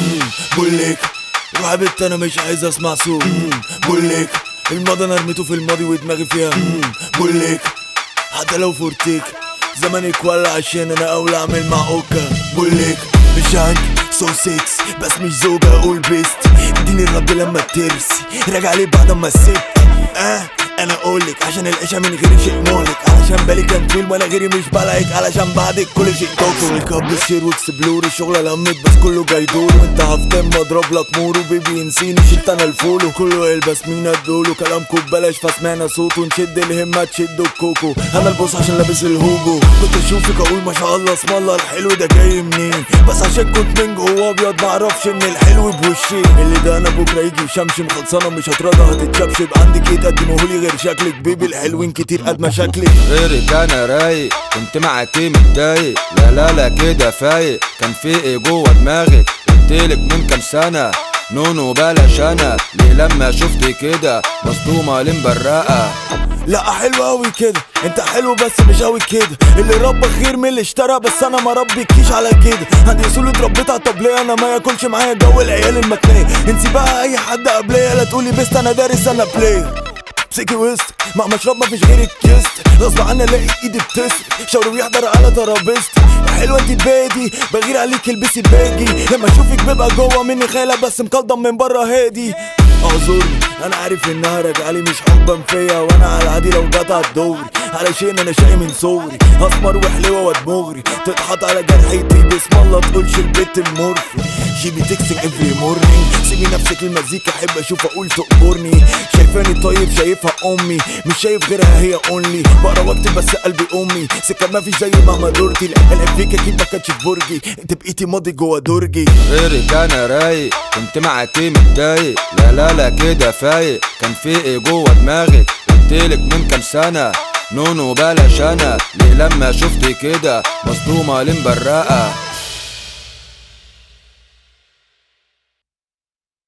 بقولك روح بنت انا مش عايز اسمع صوت بقولك الماضي انا رميته في الماضي ودماغي فيها بقولك حتى لو فورتيك زمانك ولا عشان انا اولى اعمل مع اوكا بقولك مش عندي سو سيكس بس مش زوجة اقول بيست اديني الرد لما ترسي راجع لي بعد ما سبت اه انا اقولك عشان العيشة من غيري شيء مهلك علشان بالي كان فيلم وانا غيري مش بلاقيك علشان بعدك كل شيء توكل الكاب بشير واكسبلور الشغل لمت بس كله جاي دور وانت هفتم اضرب لك مور وبيبي ينسيني شلت انا الفولو كله يلبس مين ادوله كلامكم ببلاش فسمعنا صوته نشد الهمة تشد الكوكو انا البوس عشان لابس الهوجو كنت اشوفك اقول ما شاء الله اسم الله الحلو ده جاي منين بس عشان كنت من جوه ابيض معرفش ان الحلو بوشين اللي ده انا بكره يجي يشمشم خلصانه مش هترضى هتتشبشب عندك ايه تقدمهولي غير شكلك بيبي الحلوين كتير قد مشاكلك غيرك انا رايق كنت معاكي متضايق لا لا لا كده فايق كان في ايه جوه دماغك قلتلك من كام سنة نونو بلاش انا ليه لما شفت كده مصدومة لمبرقة لا حلو قوي كده انت حلو بس مش قوي كده اللي ربى خير من اللي اشترى بس انا ما ربيكيش على كده عندي اصول اتربيت على الطبلية انا ما ياكلش معايا جو العيال المكنية انسي بقى اي حد قبليا لا تقولي بيست انا دارس انا بلاير امسكي وسط ما مشرب ما فيش غيرك كيست غصب عني الاقي ايدي بتسرق شاور بيحضر على ترابيزتي يا حلوه انت بادي بغير عليك البسي باجي لما اشوفك بيبقى جوه مني خيالة بس مقدم من بره هادي اعذرني انا عارف انها راجعلي مش حبا فيا وانا على العادي لو جت على الدوري علشان انا شقي من صغري اسمر وحلوه ودمغري تتحط على جرحي بسم الله تقولش البيت المورفي جيبي تكسك افري مورنينج سيبي نفسك المزيكا احب اشوف اقول تقبرني شايفاني طيب شايفها امي مش شايف غيرها هي اونلي بقرا واكتب بس قلبي امي سكه ما فيش زي مهما دورتي العيال فيك اكيد ما كانتش في برجي انت بقيتي ماضي جوا درجي غيرك انا رايق كنت معاكي متضايق لا لا لا كده فايق كان في ايه جوه دماغك قلتلك من كام سنة نونو بلاش انا ليه لما شفت كده مصدومة لمبرقة